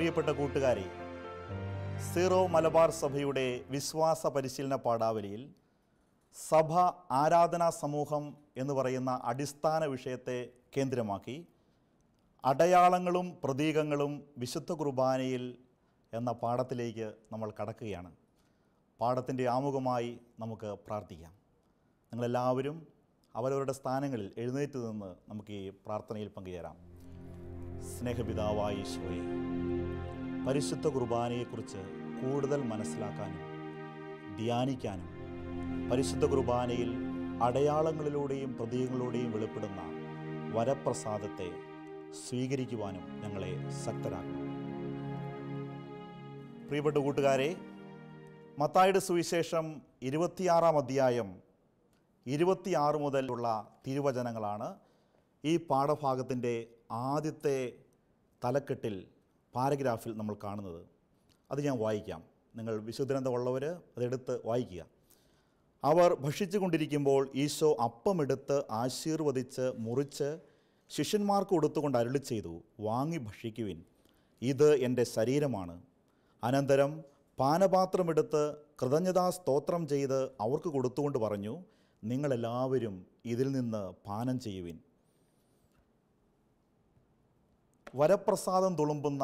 പ്രിയപ്പെട്ട കൂട്ടുകാരെ സീറോ മലബാർ സഭയുടെ വിശ്വാസ പരിശീലന പാഠാവലിയിൽ സഭ ആരാധനാ സമൂഹം എന്ന് പറയുന്ന അടിസ്ഥാന വിഷയത്തെ കേന്ദ്രമാക്കി അടയാളങ്ങളും പ്രതീകങ്ങളും വിശുദ്ധ കുർബാനയിൽ എന്ന പാഠത്തിലേക്ക് നമ്മൾ കടക്കുകയാണ് പാഠത്തിൻ്റെ ആമുഖമായി നമുക്ക് പ്രാർത്ഥിക്കാം നിങ്ങളെല്ലാവരും അവരവരുടെ സ്ഥാനങ്ങളിൽ എഴുന്നേറ്റ് നിന്ന് നമുക്ക് ഈ പ്രാർത്ഥനയിൽ പങ്കുചേരാം സ്നേഹപിതാവായ ഈശോയെ പരിശുദ്ധ കുർബാനയെക്കുറിച്ച് കൂടുതൽ മനസ്സിലാക്കാനും ധ്യാനിക്കാനും പരിശുദ്ധ കുർബാനയിൽ അടയാളങ്ങളിലൂടെയും പ്രതീകങ്ങളിലൂടെയും വെളിപ്പെടുന്ന വരപ്രസാദത്തെ സ്വീകരിക്കുവാനും ഞങ്ങളെ ശക്തരാക്കണം പ്രിയപ്പെട്ട കൂട്ടുകാരെ മത്തായുടെ സുവിശേഷം ഇരുപത്തിയാറാം അധ്യായം ഇരുപത്തിയാറ് മുതലുള്ള തിരുവചനങ്ങളാണ് ഈ പാഠഭാഗത്തിൻ്റെ ആദ്യത്തെ തലക്കെട്ടിൽ പാരഗ്രാഫിൽ നമ്മൾ കാണുന്നത് അത് ഞാൻ വായിക്കാം നിങ്ങൾ വിശുദ്ധനന്തമുള്ളവർ അതെടുത്ത് വായിക്കുക അവർ ഭക്ഷിച്ചു കൊണ്ടിരിക്കുമ്പോൾ ഈശോ അപ്പമെടുത്ത് ആശീർവദിച്ച് മുറിച്ച് ശിഷ്യന്മാർക്ക് കൊടുത്തുകൊണ്ട് അരുളി ചെയ്തു വാങ്ങി ഭക്ഷിക്കുവിൻ ഇത് എൻ്റെ ശരീരമാണ് അനന്തരം പാനപാത്രമെടുത്ത് കൃതജ്ഞതാ സ്തോത്രം ചെയ്ത് അവർക്ക് കൊടുത്തുകൊണ്ട് പറഞ്ഞു നിങ്ങളെല്ലാവരും ഇതിൽ നിന്ന് പാനം ചെയ്യുവിൻ വരപ്രസാദം തുളുമ്പുന്ന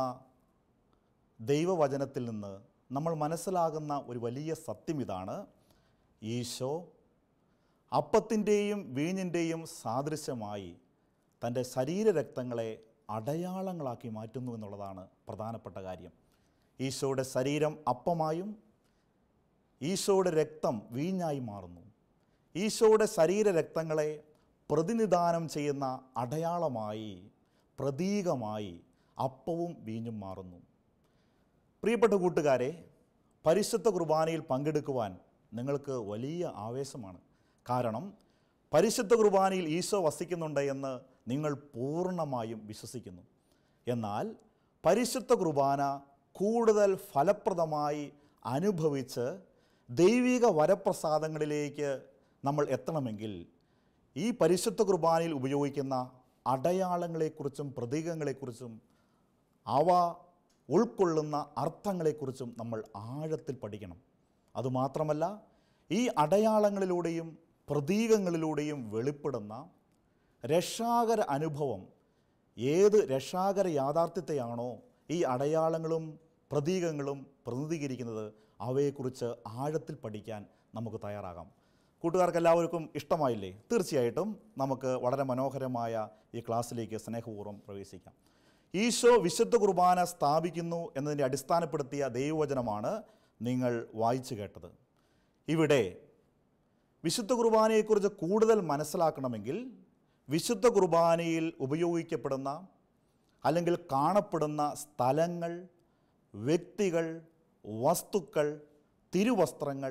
ദൈവവചനത്തിൽ നിന്ന് നമ്മൾ മനസ്സിലാകുന്ന ഒരു വലിയ സത്യം ഇതാണ് ഈശോ അപ്പത്തിൻ്റെയും വീഞ്ഞിൻ്റെയും സാദൃശ്യമായി തൻ്റെ ശരീരരക്തങ്ങളെ അടയാളങ്ങളാക്കി മാറ്റുന്നു എന്നുള്ളതാണ് പ്രധാനപ്പെട്ട കാര്യം ഈശോയുടെ ശരീരം അപ്പമായും ഈശോയുടെ രക്തം വീഞ്ഞായി മാറുന്നു ഈശോയുടെ ശരീരരക്തങ്ങളെ പ്രതിനിധാനം ചെയ്യുന്ന അടയാളമായി പ്രതീകമായി അപ്പവും വീഞ്ഞും മാറുന്നു പ്രിയപ്പെട്ട കൂട്ടുകാരെ പരിശുദ്ധ കുർബാനയിൽ പങ്കെടുക്കുവാൻ നിങ്ങൾക്ക് വലിയ ആവേശമാണ് കാരണം പരിശുദ്ധ കുർബാനയിൽ ഈശോ വസിക്കുന്നുണ്ട് എന്ന് നിങ്ങൾ പൂർണ്ണമായും വിശ്വസിക്കുന്നു എന്നാൽ പരിശുദ്ധ കുർബാന കൂടുതൽ ഫലപ്രദമായി അനുഭവിച്ച് ദൈവിക വരപ്രസാദങ്ങളിലേക്ക് നമ്മൾ എത്തണമെങ്കിൽ ഈ പരിശുദ്ധ കുർബാനയിൽ ഉപയോഗിക്കുന്ന അടയാളങ്ങളെക്കുറിച്ചും പ്രതീകങ്ങളെക്കുറിച്ചും അവ ഉൾക്കൊള്ളുന്ന അർത്ഥങ്ങളെക്കുറിച്ചും നമ്മൾ ആഴത്തിൽ പഠിക്കണം അതുമാത്രമല്ല ഈ അടയാളങ്ങളിലൂടെയും പ്രതീകങ്ങളിലൂടെയും വെളിപ്പെടുന്ന രക്ഷാകര അനുഭവം ഏത് രക്ഷാകര യാഥാർത്ഥ്യത്തെയാണോ ഈ അടയാളങ്ങളും പ്രതീകങ്ങളും പ്രതിനിധീകരിക്കുന്നത് അവയെക്കുറിച്ച് ആഴത്തിൽ പഠിക്കാൻ നമുക്ക് തയ്യാറാകാം കൂട്ടുകാർക്ക് എല്ലാവർക്കും ഇഷ്ടമായില്ലേ തീർച്ചയായിട്ടും നമുക്ക് വളരെ മനോഹരമായ ഈ ക്ലാസ്സിലേക്ക് സ്നേഹപൂർവ്വം പ്രവേശിക്കാം ഈശോ വിശുദ്ധ കുർബാന സ്ഥാപിക്കുന്നു എന്നതിൻ്റെ അടിസ്ഥാനപ്പെടുത്തിയ ദൈവവചനമാണ് നിങ്ങൾ വായിച്ചു കേട്ടത് ഇവിടെ വിശുദ്ധ കുർബാനയെക്കുറിച്ച് കൂടുതൽ മനസ്സിലാക്കണമെങ്കിൽ വിശുദ്ധ കുർബാനയിൽ ഉപയോഗിക്കപ്പെടുന്ന അല്ലെങ്കിൽ കാണപ്പെടുന്ന സ്ഥലങ്ങൾ വ്യക്തികൾ വസ്തുക്കൾ തിരുവസ്ത്രങ്ങൾ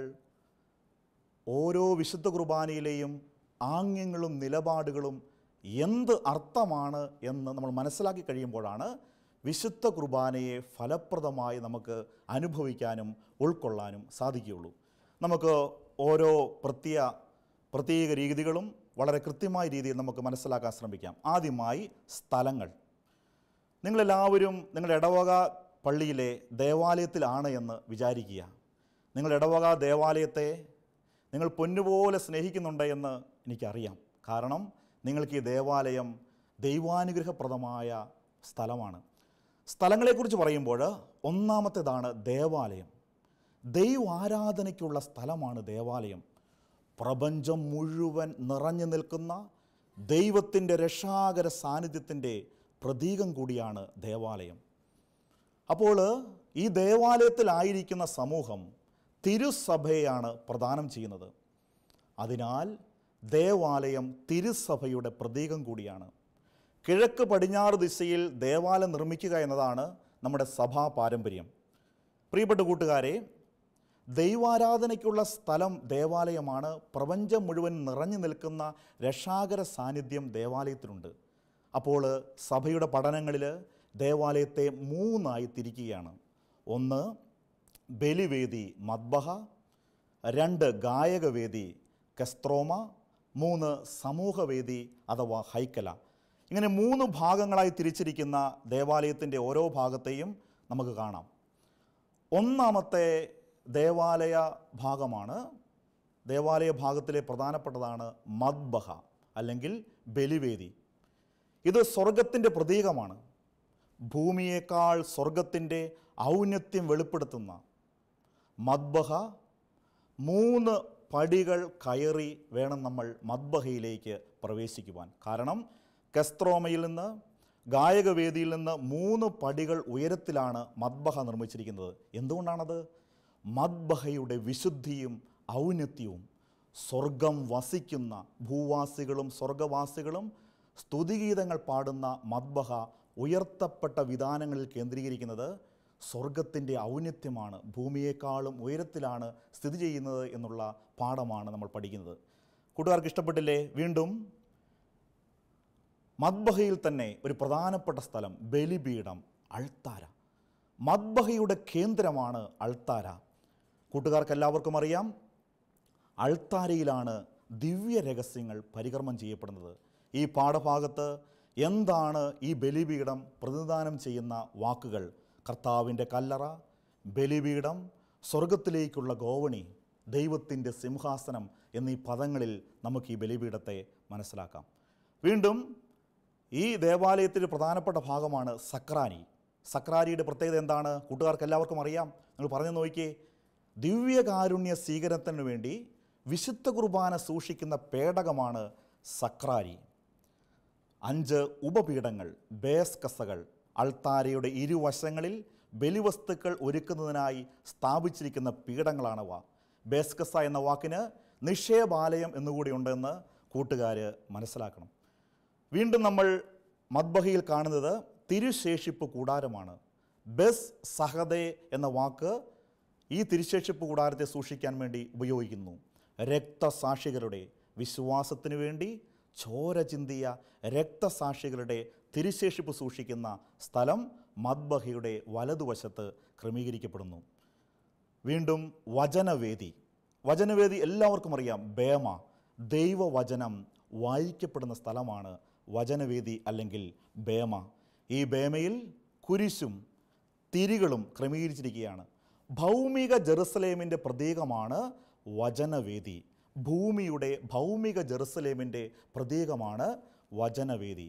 ഓരോ വിശുദ്ധ കുർബാനയിലെയും ആംഗ്യങ്ങളും നിലപാടുകളും എന്ത് അർത്ഥമാണ് എന്ന് നമ്മൾ മനസ്സിലാക്കി കഴിയുമ്പോഴാണ് വിശുദ്ധ കുർബാനയെ ഫലപ്രദമായി നമുക്ക് അനുഭവിക്കാനും ഉൾക്കൊള്ളാനും സാധിക്കുകയുള്ളൂ നമുക്ക് ഓരോ പ്രത്യേക പ്രത്യേക രീതികളും വളരെ കൃത്യമായ രീതിയിൽ നമുക്ക് മനസ്സിലാക്കാൻ ശ്രമിക്കാം ആദ്യമായി സ്ഥലങ്ങൾ നിങ്ങളെല്ലാവരും നിങ്ങളുടെ ഇടവക പള്ളിയിലെ ദേവാലയത്തിലാണ് എന്ന് വിചാരിക്കുക നിങ്ങളുടെ ഇടവക ദേവാലയത്തെ നിങ്ങൾ പൊന്നുപോലെ സ്നേഹിക്കുന്നുണ്ട് എന്ന് എനിക്കറിയാം കാരണം നിങ്ങൾക്ക് ഈ ദേവാലയം ദൈവാനുഗ്രഹപ്രദമായ സ്ഥലമാണ് സ്ഥലങ്ങളെക്കുറിച്ച് പറയുമ്പോൾ ഒന്നാമത്തേതാണ് ദേവാലയം ദൈവാരാധനയ്ക്കുള്ള സ്ഥലമാണ് ദേവാലയം പ്രപഞ്ചം മുഴുവൻ നിറഞ്ഞു നിൽക്കുന്ന ദൈവത്തിൻ്റെ രക്ഷാകര സാന്നിധ്യത്തിൻ്റെ പ്രതീകം കൂടിയാണ് ദേവാലയം അപ്പോൾ ഈ ദേവാലയത്തിലായിരിക്കുന്ന സമൂഹം തിരുസഭയാണ് പ്രദാനം ചെയ്യുന്നത് അതിനാൽ ദേവാലയം തിരുസഭയുടെ പ്രതീകം കൂടിയാണ് കിഴക്ക് പടിഞ്ഞാറ് ദിശയിൽ ദേവാലയം നിർമ്മിക്കുക എന്നതാണ് നമ്മുടെ സഭാ പാരമ്പര്യം പ്രിയപ്പെട്ട കൂട്ടുകാരെ ദൈവാരാധനയ്ക്കുള്ള സ്ഥലം ദേവാലയമാണ് പ്രപഞ്ചം മുഴുവൻ നിറഞ്ഞു നിൽക്കുന്ന രക്ഷാകര സാന്നിധ്യം ദേവാലയത്തിലുണ്ട് അപ്പോൾ സഭയുടെ പഠനങ്ങളിൽ ദേവാലയത്തെ മൂന്നായി തിരിക്കുകയാണ് ഒന്ന് ബലിവേദി മദ്ബഹ രണ്ട് ഗായകവേദി കസ്ത്രോമ മൂന്ന് സമൂഹവേദി അഥവാ ഹൈക്കല ഇങ്ങനെ മൂന്ന് ഭാഗങ്ങളായി തിരിച്ചിരിക്കുന്ന ദേവാലയത്തിൻ്റെ ഓരോ ഭാഗത്തെയും നമുക്ക് കാണാം ഒന്നാമത്തെ ദേവാലയ ഭാഗമാണ് ദേവാലയ ഭാഗത്തിലെ പ്രധാനപ്പെട്ടതാണ് മദ്ബഹ അല്ലെങ്കിൽ ബലിവേദി ഇത് സ്വർഗത്തിൻ്റെ പ്രതീകമാണ് ഭൂമിയേക്കാൾ സ്വർഗത്തിൻ്റെ ഔന്നത്യം വെളിപ്പെടുത്തുന്ന മദ്ബഹ മൂന്ന് പടികൾ കയറി വേണം നമ്മൾ മദ്ബഹയിലേക്ക് പ്രവേശിക്കുവാൻ കാരണം കെസ്ത്രോമയിൽ നിന്ന് ഗായകവേദിയിൽ നിന്ന് മൂന്ന് പടികൾ ഉയരത്തിലാണ് മദ്ബഹ നിർമ്മിച്ചിരിക്കുന്നത് എന്തുകൊണ്ടാണത് മദ്ബഹയുടെ വിശുദ്ധിയും ഔന്നത്യവും സ്വർഗം വസിക്കുന്ന ഭൂവാസികളും സ്വർഗവാസികളും സ്തുതിഗീതങ്ങൾ പാടുന്ന മദ്ബഹ ഉയർത്തപ്പെട്ട വിധാനങ്ങളിൽ കേന്ദ്രീകരിക്കുന്നത് സ്വർഗത്തിൻ്റെ ഔന്നത്യമാണ് ഭൂമിയേക്കാളും ഉയരത്തിലാണ് സ്ഥിതി ചെയ്യുന്നത് എന്നുള്ള പാഠമാണ് നമ്മൾ പഠിക്കുന്നത് കൂട്ടുകാർക്ക് ഇഷ്ടപ്പെട്ടില്ലേ വീണ്ടും മദ്ബഹയിൽ തന്നെ ഒരു പ്രധാനപ്പെട്ട സ്ഥലം ബലിപീഠം അൾത്താര മദ്ബഹയുടെ കേന്ദ്രമാണ് അൾത്താര കൂട്ടുകാർക്ക് എല്ലാവർക്കും അറിയാം അൾത്താരയിലാണ് ദിവ്യ രഹസ്യങ്ങൾ പരികർമ്മം ചെയ്യപ്പെടുന്നത് ഈ പാഠഭാഗത്ത് എന്താണ് ഈ ബലിപീഠം പ്രതിനിധാനം ചെയ്യുന്ന വാക്കുകൾ കർത്താവിൻ്റെ കല്ലറ ബലിപീഠം സ്വർഗത്തിലേക്കുള്ള ഗോവണി ദൈവത്തിൻ്റെ സിംഹാസനം എന്നീ പദങ്ങളിൽ നമുക്ക് ഈ ബലിപീഠത്തെ മനസ്സിലാക്കാം വീണ്ടും ഈ ദേവാലയത്തിൻ്റെ പ്രധാനപ്പെട്ട ഭാഗമാണ് സക്രാനി സക്രാരിയുടെ പ്രത്യേകത എന്താണ് കൂട്ടുകാർക്ക് എല്ലാവർക്കും അറിയാം നിങ്ങൾ പറഞ്ഞു നോക്കിയേ ദിവ്യകാരുണ്യ സ്വീകരണത്തിന് വേണ്ടി വിശുദ്ധ കുർബാന സൂക്ഷിക്കുന്ന പേടകമാണ് സക്രാരി അഞ്ച് ഉപപീഠങ്ങൾ ബേസ് കസകൾ അൾത്താരയുടെ ഇരുവശങ്ങളിൽ ബലിവസ്തുക്കൾ ഒരുക്കുന്നതിനായി സ്ഥാപിച്ചിരിക്കുന്ന പീഠങ്ങളാണവ ബേസ്കസ എന്ന വാക്കിന് നിക്ഷേപാലയം എന്നുകൂടി ഉണ്ടെന്ന് കൂട്ടുകാർ മനസ്സിലാക്കണം വീണ്ടും നമ്മൾ മദ്ബഹയിൽ കാണുന്നത് തിരുശേഷിപ്പ് കൂടാരമാണ് ബസ് സഹദേ എന്ന വാക്ക് ഈ തിരുശേഷിപ്പ് കൂടാരത്തെ സൂക്ഷിക്കാൻ വേണ്ടി ഉപയോഗിക്കുന്നു രക്തസാക്ഷികളുടെ വിശ്വാസത്തിനു വേണ്ടി ചോര ചിന്തിയ രക്തസാക്ഷികളുടെ തിരുശേഷിപ്പ് സൂക്ഷിക്കുന്ന സ്ഥലം മദ്ബഹയുടെ വലതുവശത്ത് ക്രമീകരിക്കപ്പെടുന്നു വീണ്ടും വചനവേദി വചനവേദി എല്ലാവർക്കും അറിയാം ബേമ ദൈവവചനം വായിക്കപ്പെടുന്ന സ്ഥലമാണ് വചനവേദി അല്ലെങ്കിൽ ബേമ ഈ ബേമയിൽ കുരിശും തിരികളും ക്രമീകരിച്ചിരിക്കുകയാണ് ഭൗമിക ജെറുസലേമിൻ്റെ പ്രതീകമാണ് വചനവേദി ഭൂമിയുടെ ഭൗമിക ജെറുസലേമിൻ്റെ പ്രതീകമാണ് വചനവേദി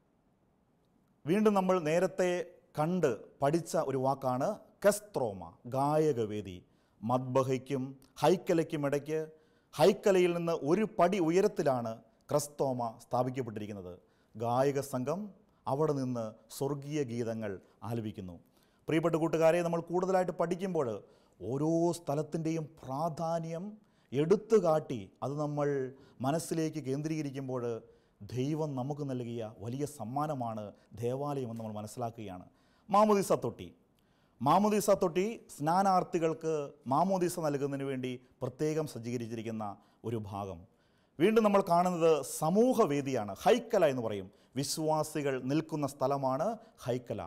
വീണ്ടും നമ്മൾ നേരത്തെ കണ്ട് പഠിച്ച ഒരു വാക്കാണ് കെസ്ത്രോമ ഗായകവേദി മദ്ബഹയ്ക്കും ഹൈക്കലയ്ക്കും ഇടയ്ക്ക് ഹൈക്കലയിൽ നിന്ന് ഒരു പടി ഉയരത്തിലാണ് ക്രസ്തോമ സ്ഥാപിക്കപ്പെട്ടിരിക്കുന്നത് ഗായക സംഘം അവിടെ നിന്ന് സ്വർഗീയ ഗീതങ്ങൾ ആലപിക്കുന്നു പ്രിയപ്പെട്ട കൂട്ടുകാരെ നമ്മൾ കൂടുതലായിട്ട് പഠിക്കുമ്പോൾ ഓരോ സ്ഥലത്തിൻ്റെയും പ്രാധാന്യം എടുത്തു കാട്ടി അത് നമ്മൾ മനസ്സിലേക്ക് കേന്ദ്രീകരിക്കുമ്പോൾ ദൈവം നമുക്ക് നൽകിയ വലിയ സമ്മാനമാണ് ദേവാലയമെന്ന് നമ്മൾ മനസ്സിലാക്കുകയാണ് മാമുദിസ തൊട്ടി മാമുദീസ തൊട്ടി സ്നാനാർത്ഥികൾക്ക് മാമോദീസ നൽകുന്നതിന് വേണ്ടി പ്രത്യേകം സജ്ജീകരിച്ചിരിക്കുന്ന ഒരു ഭാഗം വീണ്ടും നമ്മൾ കാണുന്നത് സമൂഹവേദിയാണ് ഹൈക്കല എന്ന് പറയും വിശ്വാസികൾ നിൽക്കുന്ന സ്ഥലമാണ് ഹൈക്കല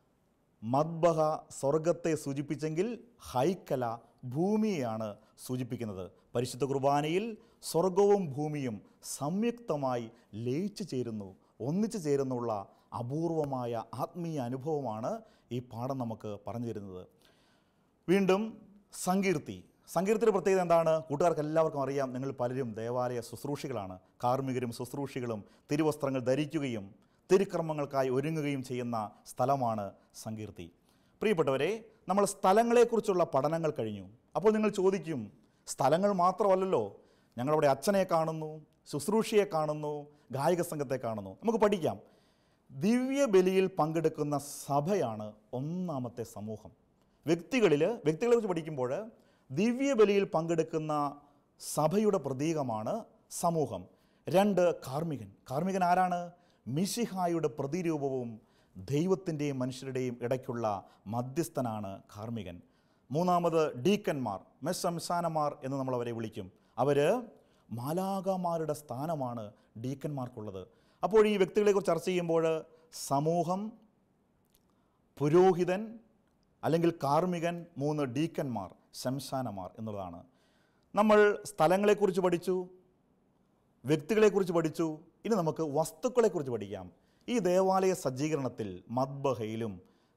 മദ്ബഹ സ്വർഗത്തെ സൂചിപ്പിച്ചെങ്കിൽ ഹൈക്കല ഭൂമിയെയാണ് സൂചിപ്പിക്കുന്നത് പരിശുദ്ധ കുർബാനയിൽ സ്വർഗവും ഭൂമിയും സംയുക്തമായി ലയിച്ചു ചേരുന്നു ഒന്നിച്ചു ചേരുന്നുള്ള അപൂർവമായ ആത്മീയ അനുഭവമാണ് ഈ പാഠം നമുക്ക് പറഞ്ഞു തരുന്നത് വീണ്ടും സങ്കീർത്തി സങ്കീർത്തിയുടെ പ്രത്യേകത എന്താണ് കൂട്ടുകാർക്ക് എല്ലാവർക്കും അറിയാം നിങ്ങൾ പലരും ദേവാലയ ശുശ്രൂഷികളാണ് കാർമ്മികരും ശുശ്രൂഷികളും തിരുവസ്ത്രങ്ങൾ ധരിക്കുകയും തിരുക്കർമ്മങ്ങൾക്കായി ഒരുങ്ങുകയും ചെയ്യുന്ന സ്ഥലമാണ് സങ്കീർത്തി പ്രിയപ്പെട്ടവരെ നമ്മൾ സ്ഥലങ്ങളെക്കുറിച്ചുള്ള പഠനങ്ങൾ കഴിഞ്ഞു അപ്പോൾ നിങ്ങൾ ചോദിക്കും സ്ഥലങ്ങൾ മാത്രമല്ലല്ലോ ഞങ്ങളവിടെ അച്ഛനെ കാണുന്നു ശുശ്രൂഷയെ കാണുന്നു ഗായക സംഘത്തെ കാണുന്നു നമുക്ക് പഠിക്കാം ദിവ്യബലിയിൽ പങ്കെടുക്കുന്ന സഭയാണ് ഒന്നാമത്തെ സമൂഹം വ്യക്തികളിൽ വ്യക്തികളെക്കുറിച്ച് പഠിക്കുമ്പോൾ ദിവ്യബലിയിൽ പങ്കെടുക്കുന്ന സഭയുടെ പ്രതീകമാണ് സമൂഹം രണ്ട് കാർമികൻ കാർമികൻ ആരാണ് മിശിഹായുടെ പ്രതിരൂപവും ദൈവത്തിൻ്റെയും മനുഷ്യരുടെയും ഇടയ്ക്കുള്ള മധ്യസ്ഥനാണ് കാർമികൻ മൂന്നാമത് ഡീക്കന്മാർ മെസ്സംസാനമാർ എന്ന് നമ്മൾ അവരെ വിളിക്കും അവർ മാലാകമാരുടെ സ്ഥാനമാണ് ഡീക്കന്മാർക്കുള്ളത് അപ്പോൾ ഈ വ്യക്തികളെക്കുറിച്ച് ചർച്ച ചെയ്യുമ്പോൾ സമൂഹം പുരോഹിതൻ അല്ലെങ്കിൽ കാർമികൻ മൂന്ന് ഡീക്കന്മാർ ശംശാനമാർ എന്നുള്ളതാണ് നമ്മൾ സ്ഥലങ്ങളെക്കുറിച്ച് പഠിച്ചു വ്യക്തികളെക്കുറിച്ച് പഠിച്ചു ഇനി നമുക്ക് വസ്തുക്കളെക്കുറിച്ച് പഠിക്കാം ഈ ദേവാലയ സജ്ജീകരണത്തിൽ മദ്ബഹയിലും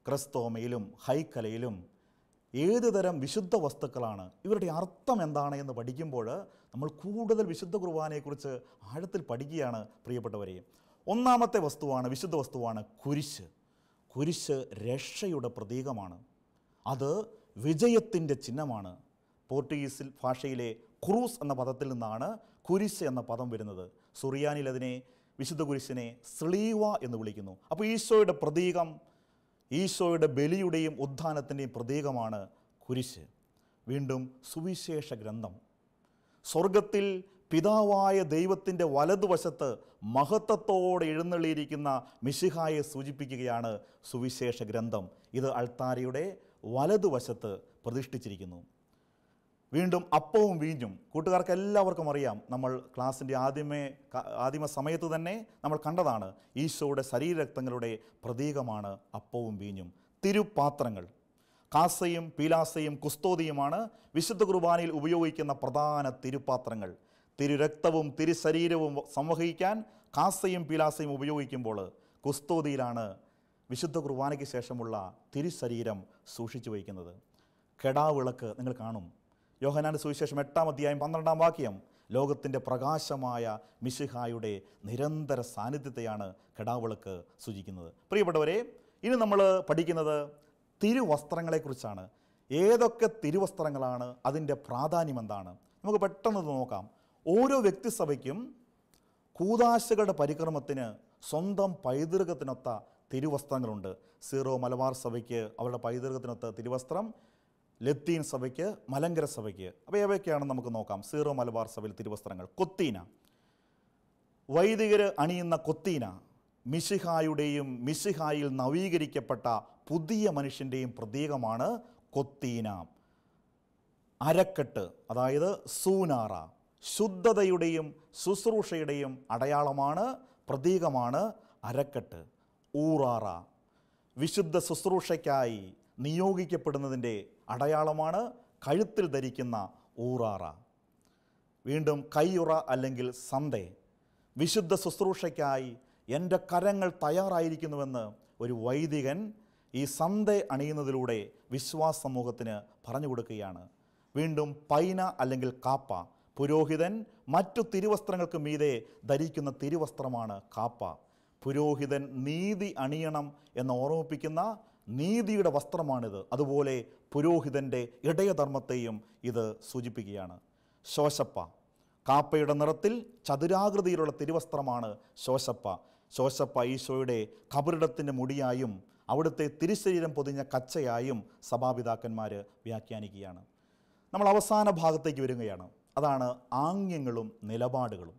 ക്രിസ്തോമയിലും ഹൈക്കലയിലും ഏത് തരം വിശുദ്ധ വസ്തുക്കളാണ് ഇവരുടെ അർത്ഥം എന്താണ് എന്ന് പഠിക്കുമ്പോൾ നമ്മൾ കൂടുതൽ വിശുദ്ധ കുർബാനയെക്കുറിച്ച് ആഴത്തിൽ പഠിക്കുകയാണ് പ്രിയപ്പെട്ടവരെ ഒന്നാമത്തെ വസ്തുവാണ് വിശുദ്ധ വസ്തുവാണ് കുരിശ് കുരിശ് രക്ഷയുടെ പ്രതീകമാണ് അത് വിജയത്തിൻ്റെ ചിഹ്നമാണ് പോർട്ടുഗീസിൽ ഭാഷയിലെ ക്രൂസ് എന്ന പദത്തിൽ നിന്നാണ് കുരിശ് എന്ന പദം വരുന്നത് സുറിയാനിൽ അതിനെ വിശുദ്ധ കുരിശിനെ സ്ലീവ എന്ന് വിളിക്കുന്നു അപ്പോൾ ഈശോയുടെ പ്രതീകം ഈശോയുടെ ബലിയുടെയും ഉത്ഥാനത്തിൻ്റെയും പ്രതീകമാണ് കുരിശ് വീണ്ടും സുവിശേഷ ഗ്രന്ഥം സ്വർഗത്തിൽ പിതാവായ ദൈവത്തിൻ്റെ വലതുവശത്ത് മഹത്വത്തോടെ എഴുന്നള്ളിയിരിക്കുന്ന മിശിഹായെ സൂചിപ്പിക്കുകയാണ് സുവിശേഷ ഗ്രന്ഥം ഇത് അൾത്താരയുടെ വലതുവശത്ത് പ്രതിഷ്ഠിച്ചിരിക്കുന്നു വീണ്ടും അപ്പവും വീഞ്ഞും കൂട്ടുകാർക്ക് എല്ലാവർക്കും അറിയാം നമ്മൾ ക്ലാസ്സിൻ്റെ ആദ്യമേ ക- ആദിമ സമയത്ത് തന്നെ നമ്മൾ കണ്ടതാണ് ഈശോയുടെ ശരീരരക്തങ്ങളുടെ പ്രതീകമാണ് അപ്പവും വീഞ്ഞും തിരുപാത്രങ്ങൾ കാസയും പീലാസയും കുസ്തോതിയുമാണ് വിശുദ്ധ കുർബാനയിൽ ഉപയോഗിക്കുന്ന പ്രധാന തിരുപാത്രങ്ങൾ തിരുരക്തവും തിരുശരീരവും സംവഹിക്കാൻ കാസയും പീലാസയും ഉപയോഗിക്കുമ്പോൾ കുസ്തോതിയിലാണ് വിശുദ്ധ കുർബാനയ്ക്ക് ശേഷമുള്ള തിരുശരീരം സൂക്ഷിച്ചു വയ്ക്കുന്നത് കെടാവിളക്ക് നിങ്ങൾ കാണും യോഹനാന്റെ സുവിശേഷം എട്ടാം അധ്യായം പന്ത്രണ്ടാം വാക്യം ലോകത്തിൻ്റെ പ്രകാശമായ മിശിഹായുടെ നിരന്തര സാന്നിധ്യത്തെയാണ് കെടാവിളക്ക് സൂചിക്കുന്നത് പ്രിയപ്പെട്ടവരെ ഇനി നമ്മൾ പഠിക്കുന്നത് തിരുവസ്ത്രങ്ങളെക്കുറിച്ചാണ് ഏതൊക്കെ തിരുവസ്ത്രങ്ങളാണ് അതിൻ്റെ പ്രാധാന്യം എന്താണ് നമുക്ക് പെട്ടെന്ന് ഇത് നോക്കാം ഓരോ വ്യക്തിസഭയ്ക്കും കൂതാശകളുടെ പരിക്രമത്തിന് സ്വന്തം പൈതൃകത്തിനൊത്ത തിരുവസ്ത്രങ്ങളുണ്ട് സീറോ മലബാർ സഭയ്ക്ക് അവരുടെ പൈതൃകത്തിനൊത്ത തിരുവസ്ത്രം ലത്തീൻ സഭയ്ക്ക് മലങ്കര സഭയ്ക്ക് അപ്പോൾ ഏവയൊക്കെയാണ് നമുക്ക് നോക്കാം സീറോ മലബാർ സഭയിൽ തിരുവസ്ത്രങ്ങൾ കൊത്തീന വൈദികർ അണിയുന്ന കൊത്തീന മിശിഹായുടെയും മിശിഹായിൽ നവീകരിക്കപ്പെട്ട പുതിയ മനുഷ്യൻ്റെയും പ്രതീകമാണ് കൊത്തീന അരക്കെട്ട് അതായത് സൂനാറ ശുദ്ധതയുടെയും ശുശ്രൂഷയുടെയും അടയാളമാണ് പ്രതീകമാണ് അരക്കെട്ട് ഊറാറ വിശുദ്ധ ശുശ്രൂഷയ്ക്കായി നിയോഗിക്കപ്പെടുന്നതിൻ്റെ അടയാളമാണ് കഴുത്തിൽ ധരിക്കുന്ന ഊറാറ വീണ്ടും കയ്യുറ അല്ലെങ്കിൽ സന്ദേ വിശുദ്ധ ശുശ്രൂഷയ്ക്കായി എൻ്റെ കരങ്ങൾ തയ്യാറായിരിക്കുന്നുവെന്ന് ഒരു വൈദികൻ ഈ സന്ദേ അണിയുന്നതിലൂടെ വിശ്വാസ സമൂഹത്തിന് പറഞ്ഞു കൊടുക്കുകയാണ് വീണ്ടും പൈന അല്ലെങ്കിൽ കാപ്പ പുരോഹിതൻ മറ്റു തിരുവസ്ത്രങ്ങൾക്ക് മീതെ ധരിക്കുന്ന തിരുവസ്ത്രമാണ് കാപ്പ പുരോഹിതൻ നീതി അണിയണം എന്ന് ഓർമ്മിപ്പിക്കുന്ന നീതിയുടെ വസ്ത്രമാണിത് അതുപോലെ പുരോഹിതൻ്റെ ഇടയധർമ്മത്തെയും ഇത് സൂചിപ്പിക്കുകയാണ് ശോശപ്പ കാപ്പയുടെ നിറത്തിൽ ചതുരാകൃതിയിലുള്ള തിരുവസ്ത്രമാണ് ശോശപ്പ ശോശപ്പ ഈശോയുടെ കബറിടത്തിൻ്റെ മുടിയായും അവിടുത്തെ തിരുശരീരം പൊതിഞ്ഞ കച്ചയായും സഭാപിതാക്കന്മാർ വ്യാഖ്യാനിക്കുകയാണ് നമ്മൾ അവസാന ഭാഗത്തേക്ക് വരികയാണ് അതാണ് ആംഗ്യങ്ങളും നിലപാടുകളും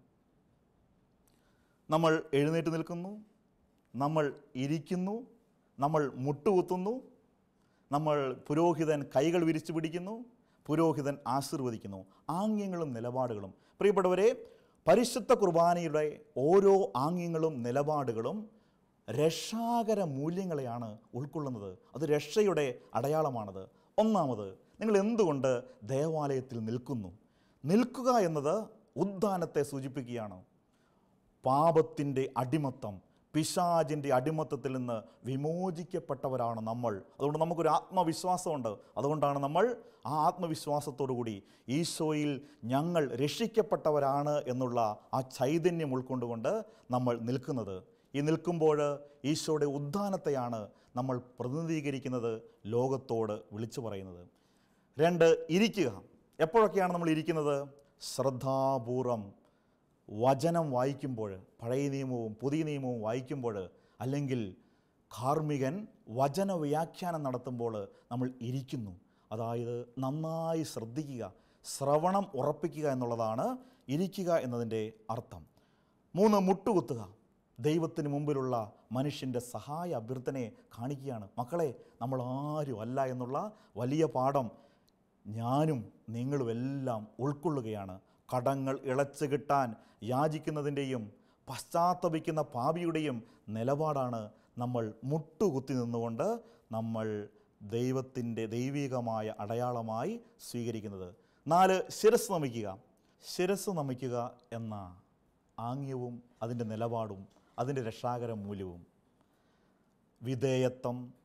നമ്മൾ എഴുന്നേറ്റ് നിൽക്കുന്നു നമ്മൾ ഇരിക്കുന്നു നമ്മൾ മുട്ടുകുത്തുന്നു നമ്മൾ പുരോഹിതൻ കൈകൾ വിരിച്ചു പിടിക്കുന്നു പുരോഹിതൻ ആശീർവദിക്കുന്നു ആംഗ്യങ്ങളും നിലപാടുകളും പ്രിയപ്പെട്ടവരെ പരിശുദ്ധ കുർബാനയുടെ ഓരോ ആംഗ്യങ്ങളും നിലപാടുകളും രക്ഷാകര മൂല്യങ്ങളെയാണ് ഉൾക്കൊള്ളുന്നത് അത് രക്ഷയുടെ അടയാളമാണത് ഒന്നാമത് നിങ്ങൾ എന്തുകൊണ്ട് ദേവാലയത്തിൽ നിൽക്കുന്നു നിൽക്കുക എന്നത് ഉദ്ധാനത്തെ സൂചിപ്പിക്കുകയാണ് പാപത്തിൻ്റെ അടിമത്തം പിശാചിൻ്റെ അടിമത്തത്തിൽ നിന്ന് വിമോചിക്കപ്പെട്ടവരാണ് നമ്മൾ അതുകൊണ്ട് നമുക്കൊരു ആത്മവിശ്വാസമുണ്ട് അതുകൊണ്ടാണ് നമ്മൾ ആ ആത്മവിശ്വാസത്തോടു കൂടി ഈശോയിൽ ഞങ്ങൾ രക്ഷിക്കപ്പെട്ടവരാണ് എന്നുള്ള ആ ചൈതന്യം ഉൾക്കൊണ്ടുകൊണ്ട് നമ്മൾ നിൽക്കുന്നത് ഈ നിൽക്കുമ്പോൾ ഈശോയുടെ ഉദ്ധാനത്തെയാണ് നമ്മൾ പ്രതിനിധീകരിക്കുന്നത് ലോകത്തോട് വിളിച്ചു പറയുന്നത് രണ്ട് ഇരിക്കുക എപ്പോഴൊക്കെയാണ് നമ്മൾ ഇരിക്കുന്നത് ശ്രദ്ധാപൂർവം വചനം വായിക്കുമ്പോൾ പഴയ നിയമവും പുതിയ നിയമവും വായിക്കുമ്പോൾ അല്ലെങ്കിൽ കാർമികൻ വചന വ്യാഖ്യാനം നടത്തുമ്പോൾ നമ്മൾ ഇരിക്കുന്നു അതായത് നന്നായി ശ്രദ്ധിക്കുക ശ്രവണം ഉറപ്പിക്കുക എന്നുള്ളതാണ് ഇരിക്കുക എന്നതിൻ്റെ അർത്ഥം മൂന്ന് മുട്ടുകുത്തുക ദൈവത്തിന് മുമ്പിലുള്ള മനുഷ്യൻ്റെ സഹായ അഭ്യർത്ഥനയെ കാണിക്കുകയാണ് മക്കളെ നമ്മൾ ആരും അല്ല എന്നുള്ള വലിയ പാഠം ഞാനും നിങ്ങളുമെല്ലാം ഉൾക്കൊള്ളുകയാണ് കടങ്ങൾ ഇളച്ചു കിട്ടാൻ യാചിക്കുന്നതിൻ്റെയും പശ്ചാത്തപിക്കുന്ന പാപിയുടെയും നിലപാടാണ് നമ്മൾ മുട്ടുകുത്തി നിന്നുകൊണ്ട് നമ്മൾ ദൈവത്തിൻ്റെ ദൈവികമായ അടയാളമായി സ്വീകരിക്കുന്നത് നാല് ശിരസ് നമിക്കുക ശിരസ് നമിക്കുക എന്ന ആംഗ്യവും അതിൻ്റെ നിലപാടും അതിൻ്റെ രക്ഷാകര മൂല്യവും വിധേയത്വം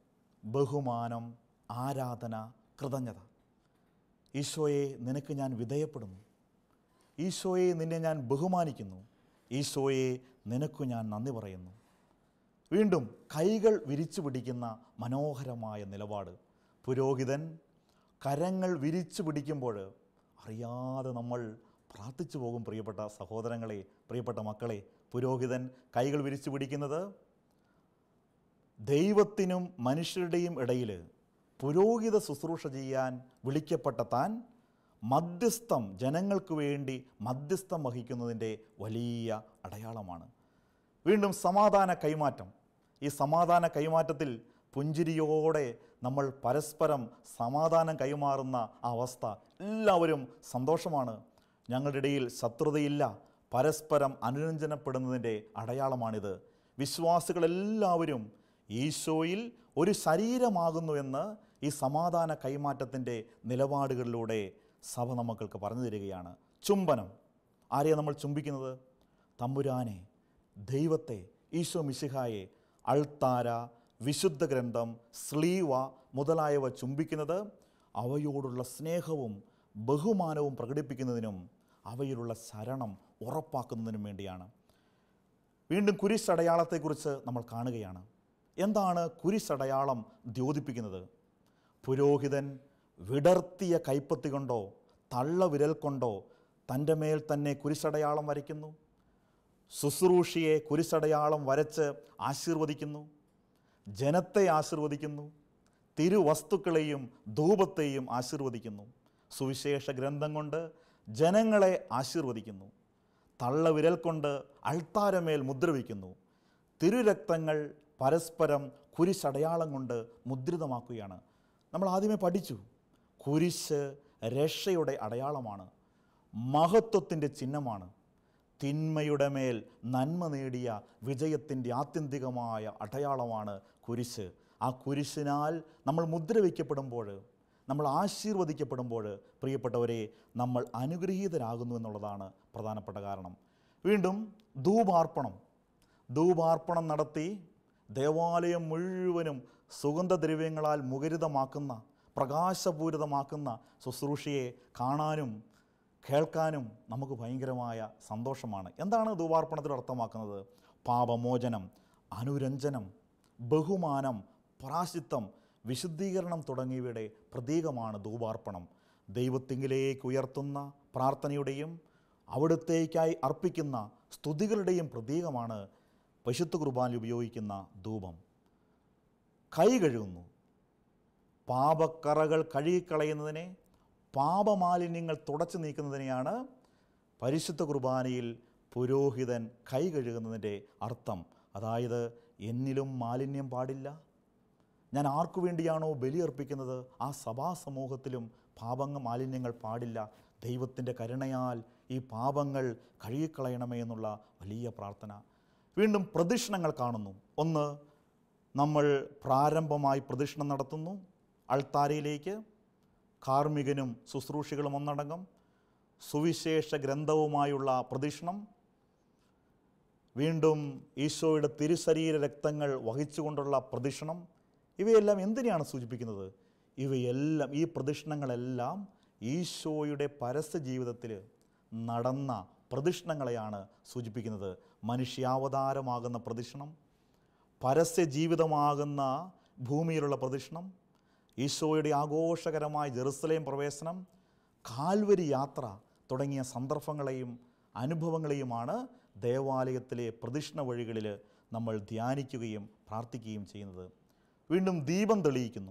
ബഹുമാനം ആരാധന കൃതജ്ഞത ഈശോയെ നിനക്ക് ഞാൻ വിധേയപ്പെടുന്നു ഈശോയെ നിന്നെ ഞാൻ ബഹുമാനിക്കുന്നു ഈശോയെ നിനക്കു ഞാൻ നന്ദി പറയുന്നു വീണ്ടും കൈകൾ വിരിച്ചു പിടിക്കുന്ന മനോഹരമായ നിലപാട് പുരോഹിതൻ കരങ്ങൾ വിരിച്ചു പിടിക്കുമ്പോൾ അറിയാതെ നമ്മൾ പ്രാർത്ഥിച്ചു പോകും പ്രിയപ്പെട്ട സഹോദരങ്ങളെ പ്രിയപ്പെട്ട മക്കളെ പുരോഹിതൻ കൈകൾ വിരിച്ചു പിടിക്കുന്നത് ദൈവത്തിനും മനുഷ്യരുടെയും ഇടയിൽ പുരോഹിത ശുശ്രൂഷ ചെയ്യാൻ വിളിക്കപ്പെട്ട താൻ മധ്യസ്ഥം ജനങ്ങൾക്ക് വേണ്ടി മധ്യസ്ഥം വഹിക്കുന്നതിൻ്റെ വലിയ അടയാളമാണ് വീണ്ടും സമാധാന കൈമാറ്റം ഈ സമാധാന കൈമാറ്റത്തിൽ പുഞ്ചിരിയോടെ നമ്മൾ പരസ്പരം സമാധാനം കൈമാറുന്ന ആ അവസ്ഥ എല്ലാവരും സന്തോഷമാണ് ഞങ്ങളുടെ ഇടയിൽ ശത്രുതയില്ല പരസ്പരം അനുരഞ്ജനപ്പെടുന്നതിൻ്റെ അടയാളമാണിത് വിശ്വാസികളെല്ലാവരും ഈശോയിൽ ഒരു ശരീരമാകുന്നുവെന്ന് ഈ സമാധാന കൈമാറ്റത്തിൻ്റെ നിലപാടുകളിലൂടെ സഭ നമ്മൾക്ക് പറഞ്ഞു തരികയാണ് ചുംബനം ആരെയാണ് നമ്മൾ ചുംബിക്കുന്നത് തമ്പുരാനെ ദൈവത്തെ ഈശോ മിശിഹായെ അൾത്താര വിശുദ്ധ ഗ്രന്ഥം സ്ലീവ മുതലായവ ചുംബിക്കുന്നത് അവയോടുള്ള സ്നേഹവും ബഹുമാനവും പ്രകടിപ്പിക്കുന്നതിനും അവയിലുള്ള ശരണം ഉറപ്പാക്കുന്നതിനും വേണ്ടിയാണ് വീണ്ടും കുരിശടയാളത്തെക്കുറിച്ച് നമ്മൾ കാണുകയാണ് എന്താണ് കുരിശടയാളം ദ്യോതിപ്പിക്കുന്നത് പുരോഹിതൻ വിടർത്തിയ കൈപ്പത്തി കൊണ്ടോ തള്ളവിരൽ കൊണ്ടോ തൻ്റെ മേൽ തന്നെ കുരിശടയാളം വരയ്ക്കുന്നു ശുശ്രൂഷയെ കുരിശടയാളം വരച്ച് ആശീർവദിക്കുന്നു ജനത്തെ ആശീർവദിക്കുന്നു തിരുവസ്തുക്കളെയും ധൂപത്തെയും ആശീർവദിക്കുന്നു സുവിശേഷ ഗ്രന്ഥം കൊണ്ട് ജനങ്ങളെ ആശീർവദിക്കുന്നു തള്ളവിരൽ കൊണ്ട് അൾത്താരമേൽ മുദ്ര വയ്ക്കുന്നു തിരുരക്തങ്ങൾ പരസ്പരം കുരിശടയാളം കൊണ്ട് മുദ്രിതമാക്കുകയാണ് നമ്മൾ ആദ്യമേ പഠിച്ചു കുരിശ് രക്ഷയുടെ അടയാളമാണ് മഹത്വത്തിൻ്റെ ചിഹ്നമാണ് തിന്മയുടെ മേൽ നന്മ നേടിയ വിജയത്തിൻ്റെ ആത്യന്തികമായ അടയാളമാണ് കുരിശ് ആ കുരിശിനാൽ നമ്മൾ മുദ്ര വയ്ക്കപ്പെടുമ്പോൾ നമ്മൾ ആശീർവദിക്കപ്പെടുമ്പോൾ പ്രിയപ്പെട്ടവരെ നമ്മൾ അനുഗ്രഹീതരാകുന്നു എന്നുള്ളതാണ് പ്രധാനപ്പെട്ട കാരണം വീണ്ടും ധൂപാർപ്പണം ധൂപാർപ്പണം നടത്തി ദേവാലയം മുഴുവനും സുഗന്ധദ്രവ്യങ്ങളാൽ മുഖരിതമാക്കുന്ന പ്രകാശപൂരിതമാക്കുന്ന ശുശ്രൂഷയെ കാണാനും കേൾക്കാനും നമുക്ക് ഭയങ്കരമായ സന്തോഷമാണ് എന്താണ് ധൂപാർപ്പണത്തിൽ അർത്ഥമാക്കുന്നത് പാപമോചനം അനുരഞ്ജനം ബഹുമാനം പ്രാശിത്വം വിശുദ്ധീകരണം തുടങ്ങിയവയുടെ പ്രതീകമാണ് ധൂപാർപ്പണം ദൈവത്തിങ്കിലേക്ക് ഉയർത്തുന്ന പ്രാർത്ഥനയുടെയും അവിടുത്തേക്കായി അർപ്പിക്കുന്ന സ്തുതികളുടെയും പ്രതീകമാണ് പശുത്വ കുർബാനയിൽ ഉപയോഗിക്കുന്ന ധൂപം കൈ കഴുകുന്നു പാപക്കറകൾ കഴുകിക്കളയുന്നതിനെ പാപമാലിന്യങ്ങൾ തുടച്ചു നീക്കുന്നതിനെയാണ് പരിശുദ്ധ കുർബാനയിൽ പുരോഹിതൻ കൈ കഴുകുന്നതിൻ്റെ അർത്ഥം അതായത് എന്നിലും മാലിന്യം പാടില്ല ഞാൻ ആർക്കു വേണ്ടിയാണോ ബലിയർപ്പിക്കുന്നത് ആ സഭാ സമൂഹത്തിലും പാപങ്ങ മാലിന്യങ്ങൾ പാടില്ല ദൈവത്തിൻ്റെ കരുണയാൽ ഈ പാപങ്ങൾ കഴുകിക്കളയണമേ എന്നുള്ള വലിയ പ്രാർത്ഥന വീണ്ടും പ്രദക്ഷിണങ്ങൾ കാണുന്നു ഒന്ന് നമ്മൾ പ്രാരംഭമായി പ്രദക്ഷിണം നടത്തുന്നു അൾത്താരയിലേക്ക് കാർമ്മികനും ശുശ്രൂഷികളും ഒന്നടങ്കം സുവിശേഷ ഗ്രന്ഥവുമായുള്ള പ്രദക്ഷിണം വീണ്ടും ഈശോയുടെ തിരുശരീര രക്തങ്ങൾ വഹിച്ചുകൊണ്ടുള്ള പ്രദക്ഷിണം ഇവയെല്ലാം എന്തിനെയാണ് സൂചിപ്പിക്കുന്നത് ഇവയെല്ലാം ഈ പ്രദക്ഷിണങ്ങളെല്ലാം ഈശോയുടെ പരസ്യ ജീവിതത്തിൽ നടന്ന പ്രദക്ഷിണങ്ങളെയാണ് സൂചിപ്പിക്കുന്നത് മനുഷ്യാവതാരമാകുന്ന പ്രദക്ഷിണം പരസ്യ ജീവിതമാകുന്ന ഭൂമിയിലുള്ള പ്രദക്ഷിണം ഈശോയുടെ ആഘോഷകരമായ ജെറുസലേം പ്രവേശനം കാൽവരി യാത്ര തുടങ്ങിയ സന്ദർഭങ്ങളെയും അനുഭവങ്ങളെയുമാണ് ദേവാലയത്തിലെ പ്രദക്ഷിണ വഴികളിൽ നമ്മൾ ധ്യാനിക്കുകയും പ്രാർത്ഥിക്കുകയും ചെയ്യുന്നത് വീണ്ടും ദീപം തെളിയിക്കുന്നു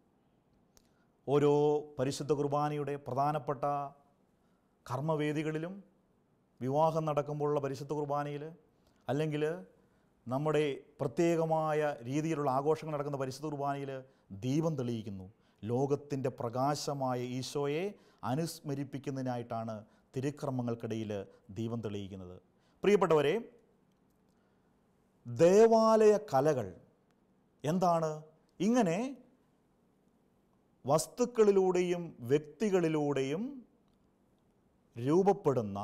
ഓരോ പരിശുദ്ധ കുർബാനയുടെ പ്രധാനപ്പെട്ട കർമ്മവേദികളിലും വിവാഹം നടക്കുമ്പോഴുള്ള പരിശുദ്ധ കുർബാനയിൽ അല്ലെങ്കിൽ നമ്മുടെ പ്രത്യേകമായ രീതിയിലുള്ള ആഘോഷങ്ങൾ നടക്കുന്ന പരിശുദ്ധ കുർബാനയിൽ ദീപം തെളിയിക്കുന്നു ലോകത്തിൻ്റെ പ്രകാശമായ ഈശോയെ അനുസ്മരിപ്പിക്കുന്നതിനായിട്ടാണ് തിരുക്രമങ്ങൾക്കിടയിൽ ദീപം തെളിയിക്കുന്നത് പ്രിയപ്പെട്ടവരെ ദേവാലയ കലകൾ എന്താണ് ഇങ്ങനെ വസ്തുക്കളിലൂടെയും വ്യക്തികളിലൂടെയും രൂപപ്പെടുന്ന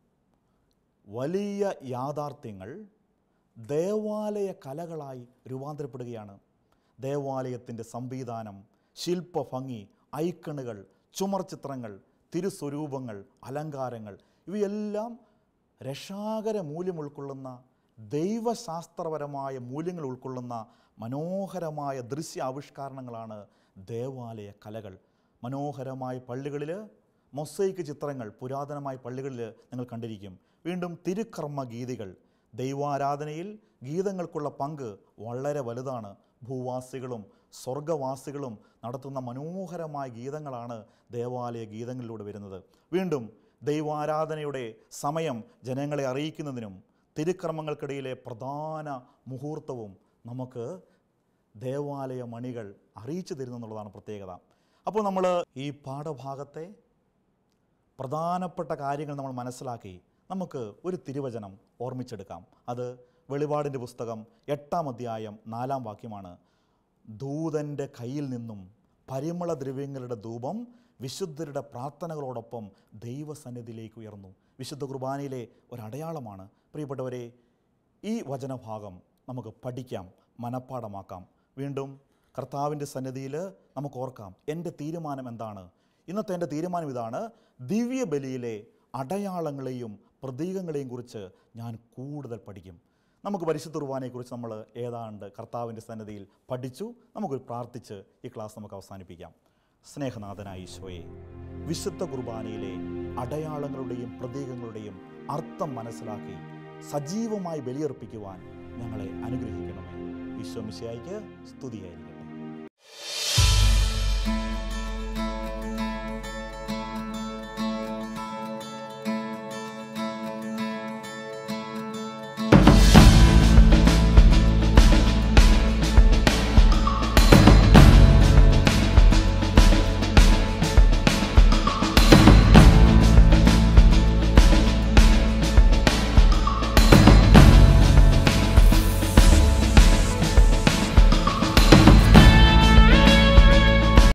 വലിയ യാഥാർത്ഥ്യങ്ങൾ ദേവാലയ കലകളായി രൂപാന്തരപ്പെടുകയാണ് ദേവാലയത്തിൻ്റെ സംവിധാനം ശില്പഭംഗി ഐക്കണുകൾ ചുമർ ചിത്രങ്ങൾ തിരുസ്വരൂപങ്ങൾ അലങ്കാരങ്ങൾ ഇവയെല്ലാം രക്ഷാകര മൂല്യം ഉൾക്കൊള്ളുന്ന ദൈവശാസ്ത്രപരമായ മൂല്യങ്ങൾ ഉൾക്കൊള്ളുന്ന മനോഹരമായ ദൃശ്യ ആവിഷ്കാരണങ്ങളാണ് ദേവാലയ കലകൾ മനോഹരമായ പള്ളികളിൽ മൊസൈക്ക് ചിത്രങ്ങൾ പുരാതനമായ പള്ളികളിൽ നിങ്ങൾ കണ്ടിരിക്കും വീണ്ടും തിരുക്കർമ്മ ഗീതികൾ ദൈവാരാധനയിൽ ഗീതങ്ങൾക്കുള്ള പങ്ക് വളരെ വലുതാണ് ഭൂവാസികളും സ്വർഗവാസികളും നടത്തുന്ന മനോഹരമായ ഗീതങ്ങളാണ് ദേവാലയ ഗീതങ്ങളിലൂടെ വരുന്നത് വീണ്ടും ദൈവാരാധനയുടെ സമയം ജനങ്ങളെ അറിയിക്കുന്നതിനും തിരുക്കർമ്മങ്ങൾക്കിടയിലെ പ്രധാന മുഹൂർത്തവും നമുക്ക് ദേവാലയ മണികൾ അറിയിച്ചു തരുന്നു എന്നുള്ളതാണ് പ്രത്യേകത അപ്പോൾ നമ്മൾ ഈ പാഠഭാഗത്തെ പ്രധാനപ്പെട്ട കാര്യങ്ങൾ നമ്മൾ മനസ്സിലാക്കി നമുക്ക് ഒരു തിരുവചനം ഓർമ്മിച്ചെടുക്കാം അത് വെളിപാടിൻ്റെ പുസ്തകം എട്ടാം അധ്യായം നാലാം വാക്യമാണ് ദൂതൻ്റെ കയ്യിൽ നിന്നും പരിമള ദ്രവ്യങ്ങളുടെ ധൂപം വിശുദ്ധരുടെ പ്രാർത്ഥനകളോടൊപ്പം ദൈവസന്നിധിയിലേക്ക് ഉയർന്നു വിശുദ്ധ കുർബാനയിലെ ഒരടയാളമാണ് പ്രിയപ്പെട്ടവരെ ഈ വചനഭാഗം നമുക്ക് പഠിക്കാം മനഃപ്പാടമാക്കാം വീണ്ടും കർത്താവിൻ്റെ സന്നിധിയിൽ നമുക്ക് ഓർക്കാം എൻ്റെ തീരുമാനം എന്താണ് ഇന്നത്തെ എൻ്റെ തീരുമാനം ഇതാണ് ദിവ്യബലിയിലെ അടയാളങ്ങളെയും പ്രതീകങ്ങളെയും കുറിച്ച് ഞാൻ കൂടുതൽ പഠിക്കും നമുക്ക് പരിശുദ്ധ കുർബാനയെക്കുറിച്ച് നമ്മൾ ഏതാണ്ട് കർത്താവിൻ്റെ സന്നിധിയിൽ പഠിച്ചു നമുക്ക് പ്രാർത്ഥിച്ച് ഈ ക്ലാസ് നമുക്ക് അവസാനിപ്പിക്കാം സ്നേഹനാഥനായ ഈശോയെ വിശുദ്ധ കുർബാനയിലെ അടയാളങ്ങളുടെയും പ്രതീകങ്ങളുടെയും അർത്ഥം മനസ്സിലാക്കി സജീവമായി ബലിയർപ്പിക്കുവാൻ ഞങ്ങളെ അനുഗ്രഹിക്കണമേ ഈശോ മിശിയായിക്ക് സ്തുതിയായിരിക്കും